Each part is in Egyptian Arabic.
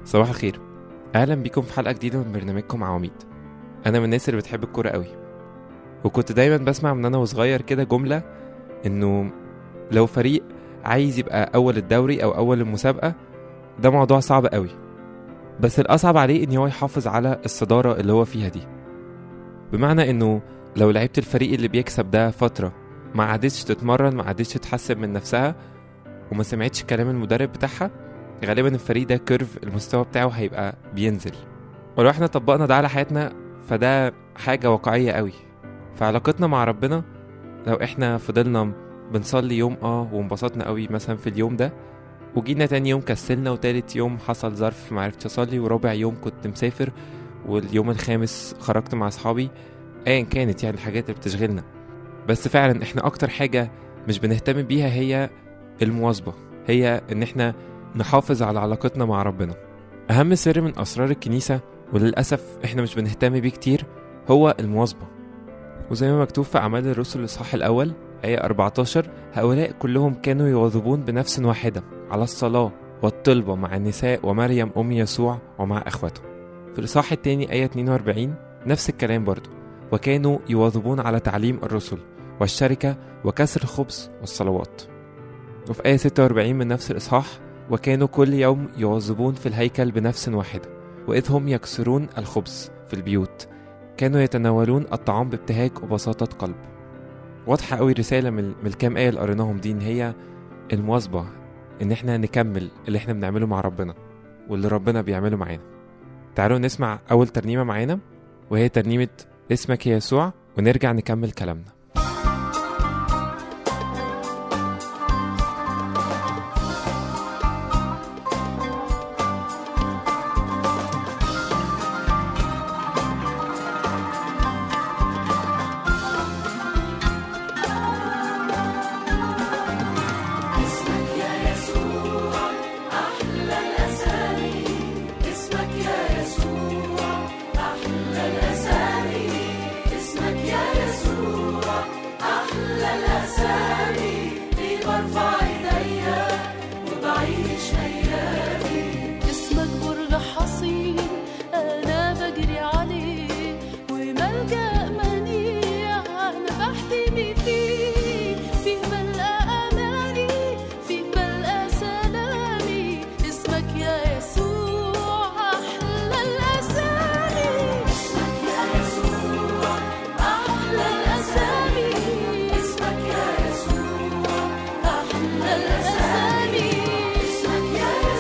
صباح الخير اهلا بيكم في حلقه جديده من برنامجكم عواميد انا من الناس اللي بتحب الكوره قوي وكنت دايما بسمع من انا وصغير كده جمله انه لو فريق عايز يبقى اول الدوري او اول المسابقه ده موضوع صعب قوي بس الاصعب عليه ان هو يحافظ على الصداره اللي هو فيها دي بمعنى انه لو لعيبه الفريق اللي بيكسب ده فتره ما عادتش تتمرن ما عادتش تحسن من نفسها وما سمعتش كلام المدرب بتاعها غالبا الفريق ده كيرف المستوى بتاعه هيبقى بينزل ولو احنا طبقنا ده على حياتنا فده حاجة واقعية قوي فعلاقتنا مع ربنا لو احنا فضلنا بنصلي يوم اه وانبسطنا قوي مثلا في اليوم ده وجينا تاني يوم كسلنا وتالت يوم حصل ظرف معرفتش اصلي ورابع يوم كنت مسافر واليوم الخامس خرجت مع اصحابي ايا كانت يعني الحاجات اللي بتشغلنا بس فعلا احنا اكتر حاجة مش بنهتم بيها هي المواظبة هي ان احنا نحافظ على علاقتنا مع ربنا أهم سر من أسرار الكنيسة وللأسف إحنا مش بنهتم بيه كتير هو المواظبة وزي ما مكتوب في أعمال الرسل الإصحاح الأول آية 14 هؤلاء كلهم كانوا يواظبون بنفس واحدة على الصلاة والطلبة مع النساء ومريم أم يسوع ومع أخوته في الإصحاح التاني آية 42 نفس الكلام برضو وكانوا يواظبون على تعليم الرسل والشركة وكسر الخبز والصلوات وفي آية 46 من نفس الإصحاح وكانوا كل يوم يواظبون في الهيكل بنفس واحدة وإذ هم يكسرون الخبز في البيوت كانوا يتناولون الطعام بابتهاج وبساطة قلب واضحة قوي رسالة من من الكام آية اللي قريناهم دي إن هي المواظبة إن إحنا نكمل اللي إحنا بنعمله مع ربنا واللي ربنا بيعمله معانا تعالوا نسمع أول ترنيمة معانا وهي ترنيمة اسمك يا يسوع ونرجع نكمل كلامنا اسمك يا يسوع أحلى الأسامي اسمك يا يسوع أحلى الأسامي اسمك يا يسوع أحلى الأسامي في برفع إيديا وبعيش أيامي اسمك برج حصين أنا بجري عليه وملجأ منيع أنا بحتمي فيه فيه بلقى أماني فيه بلقى سلامي اسمك يا يسوع أحلى الأسامي اسمك يا يسوع أحلى الأسامي اسمك يا يسوع أحلى الأسامي اسمك يا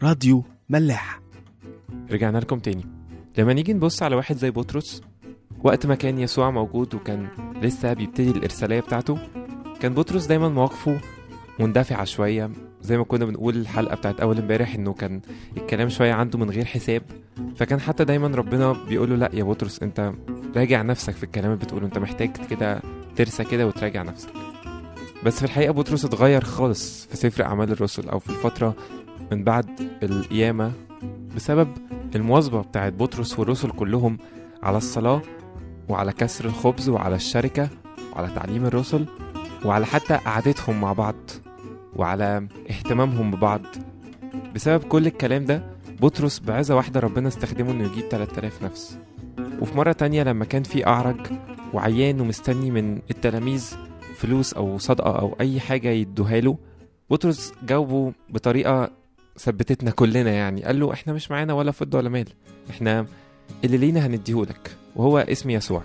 راديو ملاح رجعنا لكم تاني لما نيجي نبص على واحد زي بطرس وقت ما كان يسوع موجود وكان لسه بيبتدي الإرسالية بتاعته كان بطرس دايما مواقفه مندفعة شوية زي ما كنا بنقول الحلقة بتاعت أول امبارح إنه كان الكلام شوية عنده من غير حساب فكان حتى دايما ربنا بيقوله لا يا بطرس أنت راجع نفسك في الكلام اللي بتقوله أنت محتاج كده ترسى كده وتراجع نفسك بس في الحقيقة بطرس اتغير خالص في سفر أعمال الرسل أو في الفترة من بعد القيامة بسبب المواظبة بتاعت بطرس والرسل كلهم على الصلاة وعلى كسر الخبز وعلى الشركة وعلى تعليم الرسل وعلى حتى قعدتهم مع بعض وعلى اهتمامهم ببعض بسبب كل الكلام ده بطرس بعزة واحدة ربنا استخدمه انه يجيب 3000 نفس وفي مرة تانية لما كان في أعرج وعيان ومستني من التلاميذ فلوس أو صدقة أو أي حاجة يدوها له بطرس جاوبه بطريقة ثبتتنا كلنا يعني قال له احنا مش معانا ولا فضة ولا مال احنا اللي لينا هنديهولك وهو اسم يسوع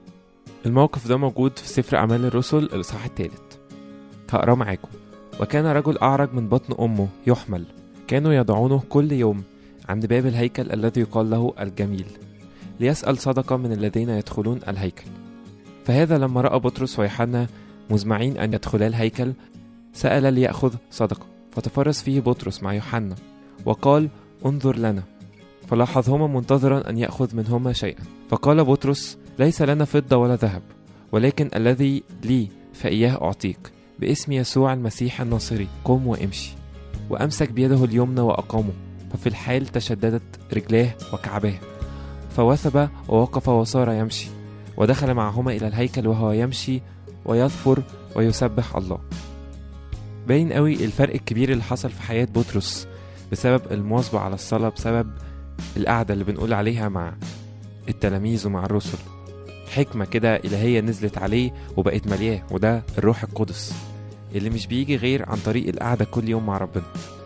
الموقف ده موجود في سفر أعمال الرسل الإصحاح الثالث هقراه معاكم وكان رجل أعرج من بطن أمه يحمل كانوا يضعونه كل يوم عند باب الهيكل الذي يقال له الجميل ليسأل صدقة من الذين يدخلون الهيكل فهذا لما رأى بطرس ويوحنا مزمعين أن يدخلا الهيكل سأل ليأخذ صدقة فتفرس فيه بطرس مع يوحنا وقال انظر لنا فلاحظهما منتظرا أن يأخذ منهما شيئا فقال بطرس ليس لنا فضة ولا ذهب ولكن الذي لي فإياه أعطيك باسم يسوع المسيح الناصري قم وامشي وأمسك بيده اليمنى وأقامه ففي الحال تشددت رجلاه وكعباه فوثب ووقف وصار يمشي ودخل معهما إلى الهيكل وهو يمشي ويظفر ويسبح الله باين قوي الفرق الكبير اللي حصل في حياة بطرس بسبب المواظبة على الصلاة بسبب القعدة اللي بنقول عليها مع التلاميذ ومع الرسل حكمة كده إلهية نزلت عليه وبقت ملياه وده الروح القدس اللي مش بيجي غير عن طريق القعدة كل يوم مع ربنا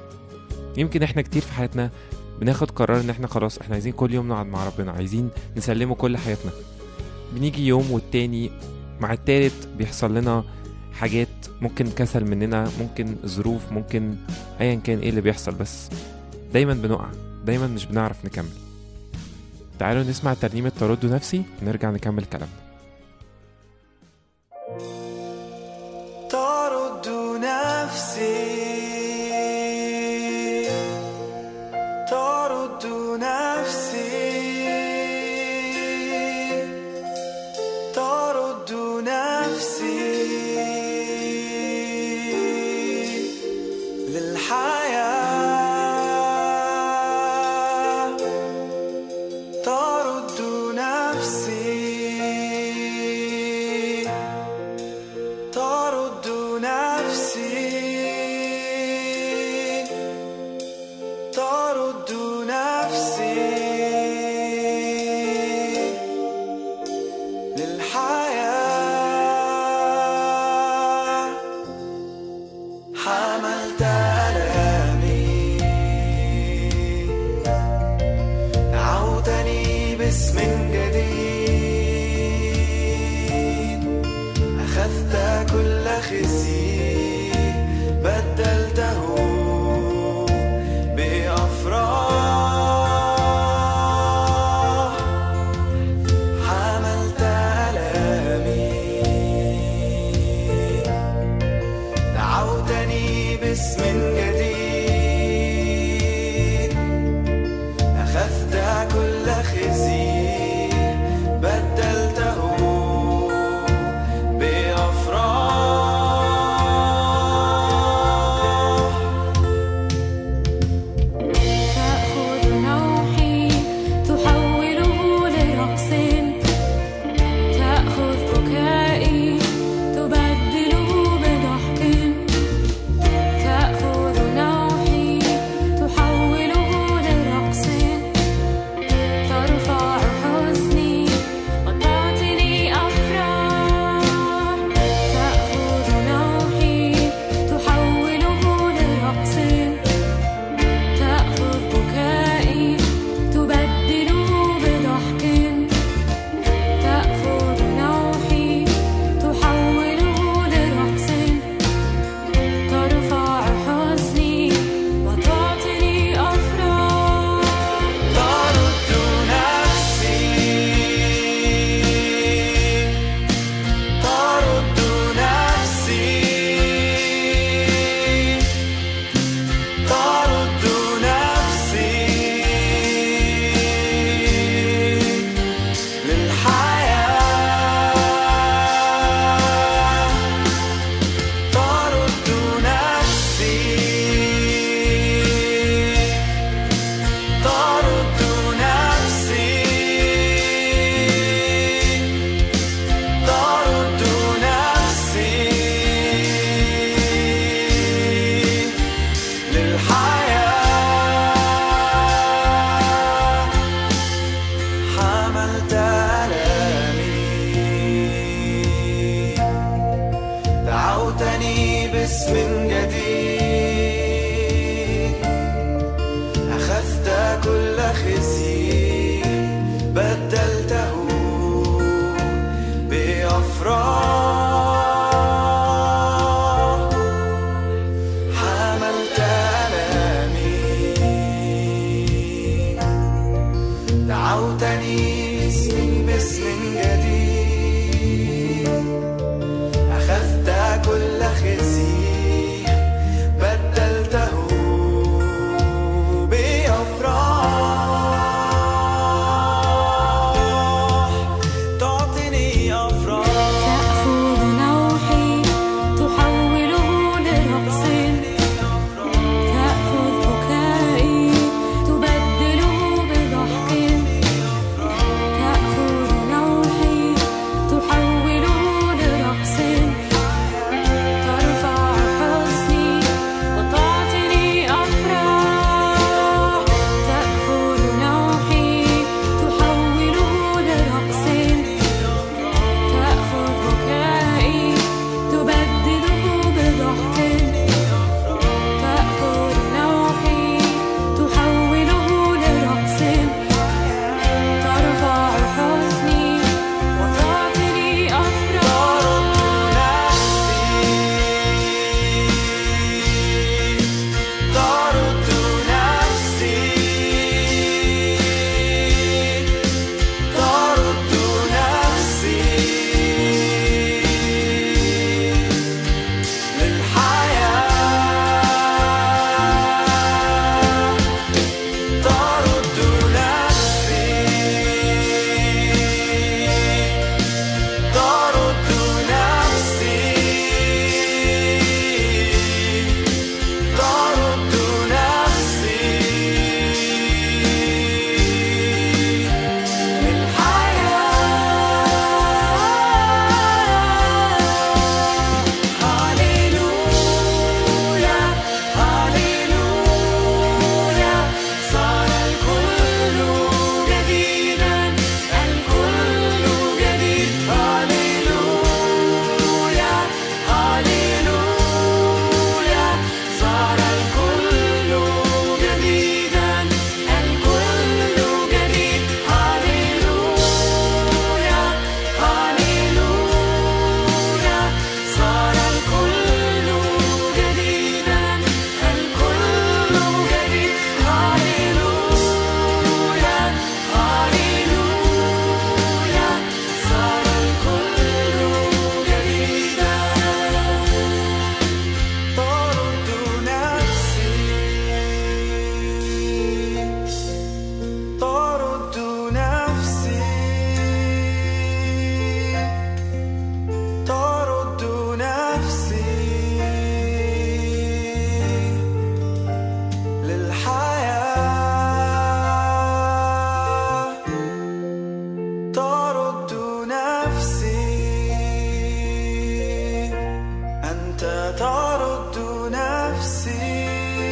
يمكن احنا كتير في حياتنا بناخد قرار ان احنا خلاص احنا عايزين كل يوم نقعد مع ربنا عايزين نسلمه كل حياتنا بنيجي يوم والتاني مع التالت بيحصل لنا حاجات ممكن كسل مننا ممكن ظروف ممكن ايا كان ايه اللي بيحصل بس دايما بنقع دايما مش بنعرف نكمل تعالوا نسمع ترنيمة ترد نفسي ونرجع نكمل كلامنا ترد نفسي ترد نفسي ترد نفسي للحياة ترد نفسي ترد نفسي ترد نفسي للحياة حملت ألامي دعوتني باسم جديد أخذت كل خزي بدلته بأفراح حملت ألامي دعوتني باسم جديد أخذت كل خزي بدلته بأفراح تأخذ نوحي تحوله لرقص تأخذ بكائي تبدله بضحك تأخذ دعوتني باسم جديد أخذت كل خزي بدلته بأفراح حملت ألامي دعوتني باسم باسم جديد أخذت كل خزي بدلته بأفراح تعطيني أفراح تأخذ نوحي تحوله لرقص تأخذ بكائي تبدله بضحك تأخذ نوحي تحوله لرقص ترفع حزني وتعطيني أفراح تأخذ نوحي تحوله لرقص تأخذ بكائي تبدله بضحك تأخذ نوحي تحوله لرقص ترفع حزني وتعطيني أفراح طرد نفسي طرد نفسي للحياة طرد نفسي طرد نفسي طرد نفسي للحياة هاليلويا هاليلويا صار الكل جديدا الكل جديد هاليلويا هاليلويا صار الكل جديدا الكل جديد هاليلويا هاليلويا صار الكل جديدا الكل جديد هاليلويا هاليلويا صار الكل جديدا طرد نفسي طرد نفسي طرد نفسي للحياة طرد نفسي أنت ترد نفسي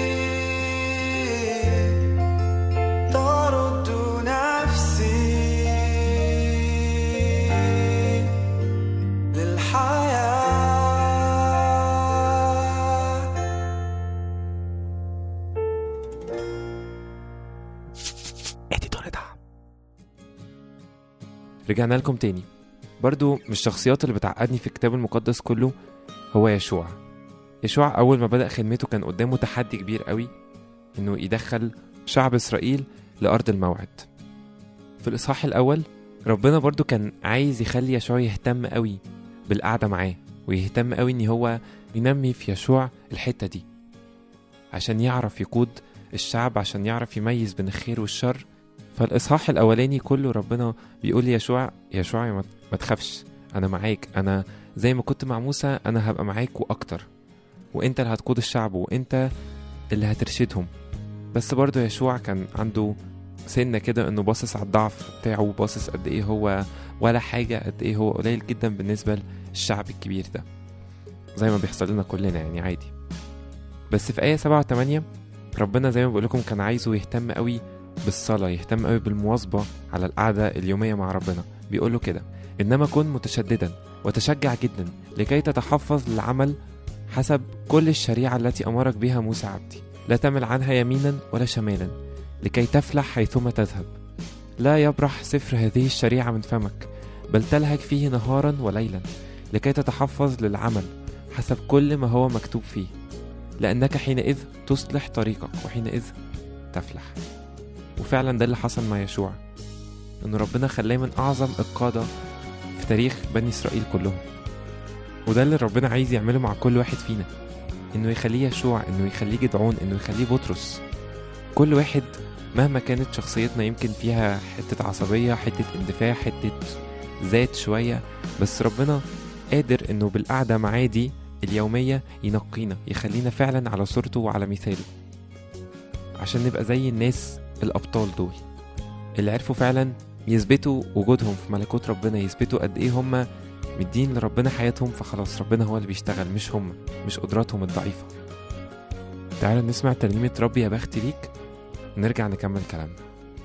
ترد نفسي للحياة رجعنا لكم تاني برضو من الشخصيات اللي بتعقدني في الكتاب المقدس كله هو يشوع يشوع أول ما بدأ خدمته كان قدامه تحدي كبير قوي إنه يدخل شعب إسرائيل لأرض الموعد في الإصحاح الأول ربنا برضو كان عايز يخلي يشوع يهتم قوي بالقعدة معاه ويهتم قوي إن هو ينمي في يشوع الحتة دي عشان يعرف يقود الشعب عشان يعرف يميز بين الخير والشر فالإصحاح الأولاني كله ربنا بيقول لي يشوع يشوع ما ما تخافش أنا معاك أنا زي ما كنت مع موسى أنا هبقى معاك وأكتر وأنت اللي هتقود الشعب وأنت اللي هترشدهم بس برضه يشوع كان عنده سنة كده إنه باصص على الضعف بتاعه باصص قد إيه هو ولا حاجة قد إيه هو قليل جدا بالنسبة للشعب الكبير ده زي ما بيحصل لنا كلنا يعني عادي بس في آية سبعة وتمانية ربنا زي ما بقول لكم كان عايزه يهتم قوي بالصلاة يهتم قوي بالمواظبة على القعدة اليومية مع ربنا بيقول له كده إنما كن متشددا وتشجع جدا لكي تتحفظ للعمل حسب كل الشريعة التي أمرك بها موسى عبدي لا تمل عنها يمينا ولا شمالا لكي تفلح حيثما تذهب لا يبرح سفر هذه الشريعة من فمك بل تلهج فيه نهارا وليلا لكي تتحفظ للعمل حسب كل ما هو مكتوب فيه لأنك حينئذ تصلح طريقك وحينئذ تفلح وفعلا ده اللي حصل مع يشوع إن ربنا خلاه من أعظم القادة في تاريخ بني إسرائيل كلهم وده اللي ربنا عايز يعمله مع كل واحد فينا إنه يخليه يشوع إنه يخليه جدعون إنه يخليه بطرس كل واحد مهما كانت شخصيتنا يمكن فيها حتة عصبية حتة اندفاع حتة ذات شوية بس ربنا قادر إنه بالقعدة معاه دي اليومية ينقينا يخلينا فعلا على صورته وعلى مثاله عشان نبقى زي الناس الأبطال دول اللي عرفوا فعلا يثبتوا وجودهم في ملكوت ربنا يثبتوا قد ايه هم مدين لربنا حياتهم فخلاص ربنا هو اللي بيشتغل مش هم مش قدراتهم الضعيفة تعالوا نسمع ترنيمة ربي يا بختي ليك ونرجع نكمل كلامنا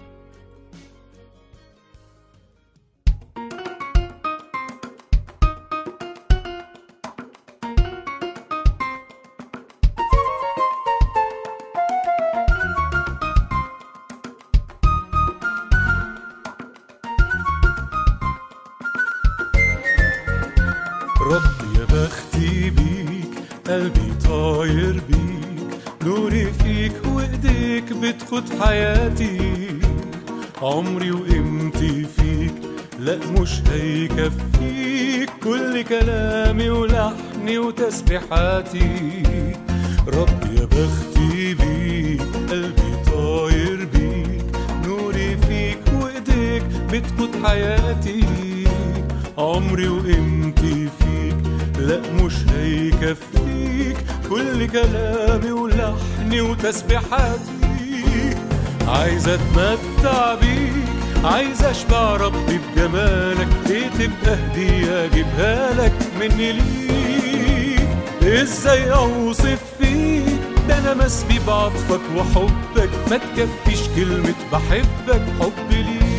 ربي يا بختي بيك قلبي طاير بيك نوري فيك وايديك بتخد حياتي عمري وقيمتي فيك لا مش هيكفيك كل كلامي ولحني وتسبيحاتي ربي يا بختي بيك قلبي طاير بيك نوري فيك وايديك بتقود حياتي عمري وقيمتي فيك لا مش هيكفيك كل كلامي ولحني وتسبيحاتي عايز اتمتع بيك عايز اشبع ربي بجمالك ايه تبقى هدية اجيبها لك مني ليك ازاي اوصف فيك ده انا مسبي بعطفك وحبك ما تكفيش كلمة بحبك حب ليك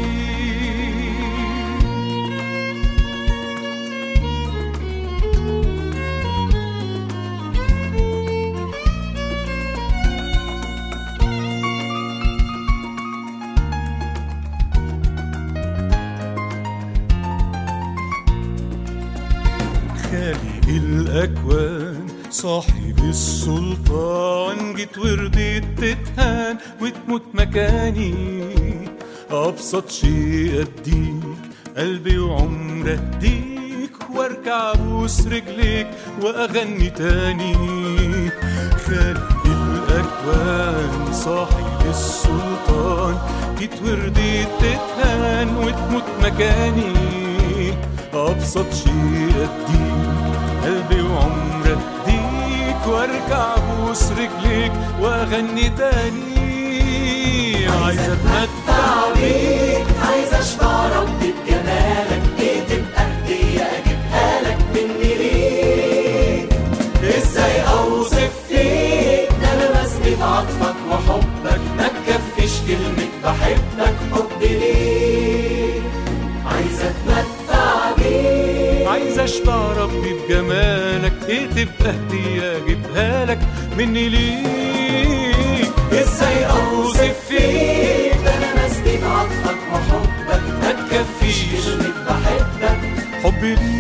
خالق الأكوان صاحب السلطان جيت ورضيت تتهان وتموت مكاني أبسط شيء أديك قلبي وعمر أديك واركع ابوس رجليك وأغني تاني خالق الأكوان صاحب السلطان جيت ورضيت تتهان وتموت مكاني أبسط شيء أديك قلبي وعمر أديك وأرجع أبوس رجليك وأغني تاني عايز أتمتع بيك عايز اشبع ربي بجمالك ايه تبقى هدية اجيبها لك مني ليك ازاي اوصف فيك ده انا مسبي عطفك وحبك ما تكفيش كلمة بحبك حب ليك عايز اتمتع بيك عايز أشبع ربي بجمالك إيه تبقى هدية أجيبها لك مني ليك ازاي اوصف فيك ده انا مسبي عطفك وحبك ما تكفيش كلمة بحبك حبي ليك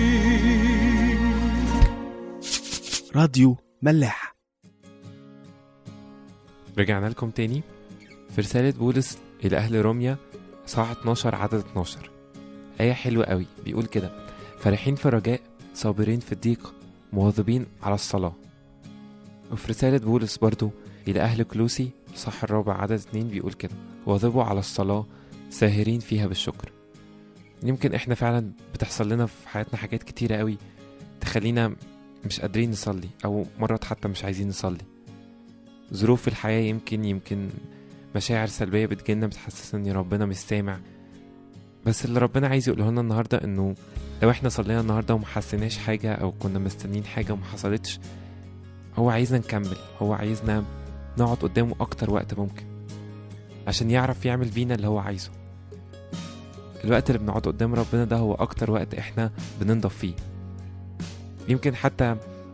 راديو ملاح رجعنا لكم تاني في رسالة بولس إلى أهل روميا صح 12 عدد 12 آية حلوة قوي بيقول كده فرحين في الرجاء صابرين في الضيق مواظبين على الصلاة وفي رسالة بولس برضو إلى أهل كلوسي صح الرابع عدد 2 بيقول كده واظبوا على الصلاة ساهرين فيها بالشكر يمكن احنا فعلا بتحصل لنا في حياتنا حاجات كتيرة قوي تخلينا مش قادرين نصلي أو مرات حتى مش عايزين نصلي ظروف الحياة يمكن يمكن مشاعر سلبية بتجيلنا بتحسسنا ان ربنا مش سامع بس اللي ربنا عايز يقوله لنا النهاردة انه لو احنا صلينا النهاردة وما حسيناش حاجة او كنا مستنيين حاجة وما حصلتش هو عايزنا نكمل هو عايزنا نقعد قدامه اكتر وقت ممكن عشان يعرف يعمل بينا اللي هو عايزه الوقت اللي بنقعد قدام ربنا ده هو اكتر وقت احنا بننضف فيه يمكن حتى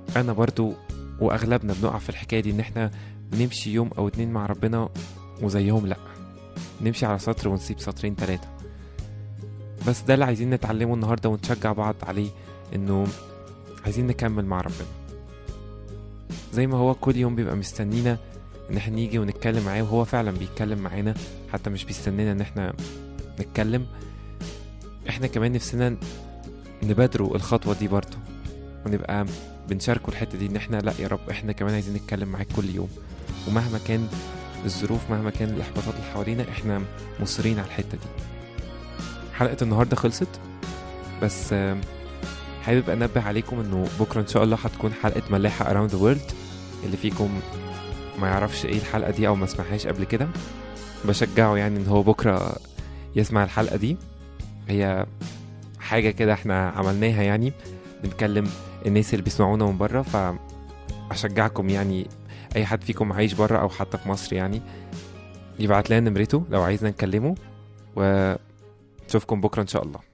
انا برضو واغلبنا بنقع في الحكايه دي ان احنا نمشي يوم او اتنين مع ربنا وزيهم لا نمشي على سطر ونسيب سطرين تلاتة بس ده اللي عايزين نتعلمه النهاردة ونشجع بعض عليه انه عايزين نكمل مع ربنا زي ما هو كل يوم بيبقى مستنينا ان احنا نيجي ونتكلم معاه وهو فعلا بيتكلم معانا حتى مش بيستنينا ان احنا نتكلم احنا كمان نفسنا نبادروا الخطوة دي برضه ونبقى بنشاركوا الحتة دي ان احنا لا يا رب احنا كمان عايزين نتكلم معاك كل يوم ومهما كان الظروف مهما كان الاحباطات اللي حوالينا احنا مصرين على الحتة دي حلقة النهاردة خلصت بس آم، حابب انبه عليكم انه بكرة ان شاء الله هتكون حلقة ملاحة around the world اللي فيكم ما يعرفش ايه الحلقة دي او ما سمعهاش قبل كده بشجعه يعني ان هو بكرة يسمع الحلقة دي هي حاجة كده احنا عملناها يعني بنكلم الناس اللي بيسمعونا من بره فأشجعكم يعني أي حد فيكم عايش بره أو حتى في مصر يعني يبعت لنا نمرته لو عايزنا نكلمه ونشوفكم بكرة إن شاء الله